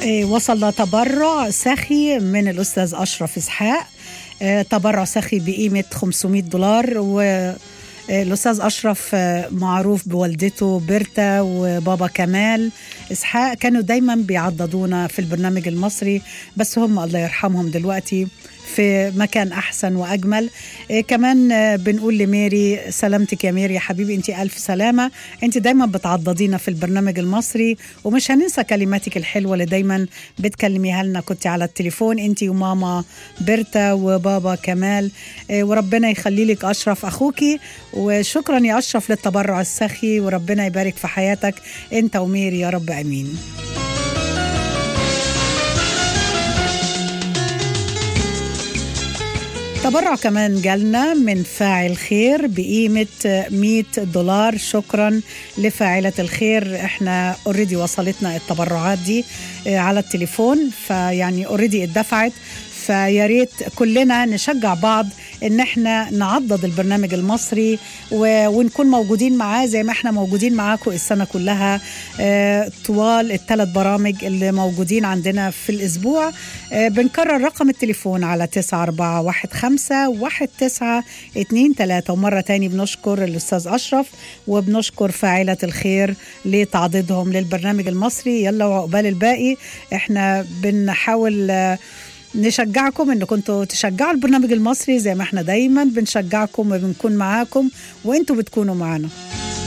إيه، وصل تبرع سخي من الأستاذ أشرف إسحاق إيه، تبرع سخي بقيمة 500 دولار و إيه، الأستاذ أشرف معروف بوالدته بيرتا وبابا كمال إسحاق كانوا دايما بيعضدونا في البرنامج المصري بس هم الله يرحمهم دلوقتي في مكان احسن واجمل إيه كمان آه، بنقول لميري سلامتك يا ميري يا حبيبي انت الف سلامه انت دايما بتعضدينا في البرنامج المصري ومش هننسى كلماتك الحلوه اللي دايما بتكلميها لنا كنت على التليفون انت وماما بيرتا وبابا كمال إيه وربنا يخلي لك اشرف اخوكي وشكرا يا اشرف للتبرع السخي وربنا يبارك في حياتك انت وميري يا رب امين تبرع كمان جالنا من فاعل خير بقيمة 100 دولار شكرا لفاعلة الخير احنا اوريدي وصلتنا التبرعات دي آه، على التليفون فيعني اوريدي اتدفعت فيا ريت كلنا نشجع بعض ان احنا نعضد البرنامج المصري و... ونكون موجودين معاه زي ما احنا موجودين معاكم السنه كلها آه، طوال الثلاث برامج اللي موجودين عندنا في الاسبوع آه، بنكرر رقم التليفون على 9415 1923 ومره تاني بنشكر الاستاذ اشرف وبنشكر فاعله الخير لتعضيدهم للبرنامج المصري يلا وعقبال الباقي احنا بنحاول آه، نشجعكم ان كنتوا تشجعوا البرنامج المصري زي ما احنا دايما بنشجعكم وبنكون معاكم وانتوا بتكونوا معانا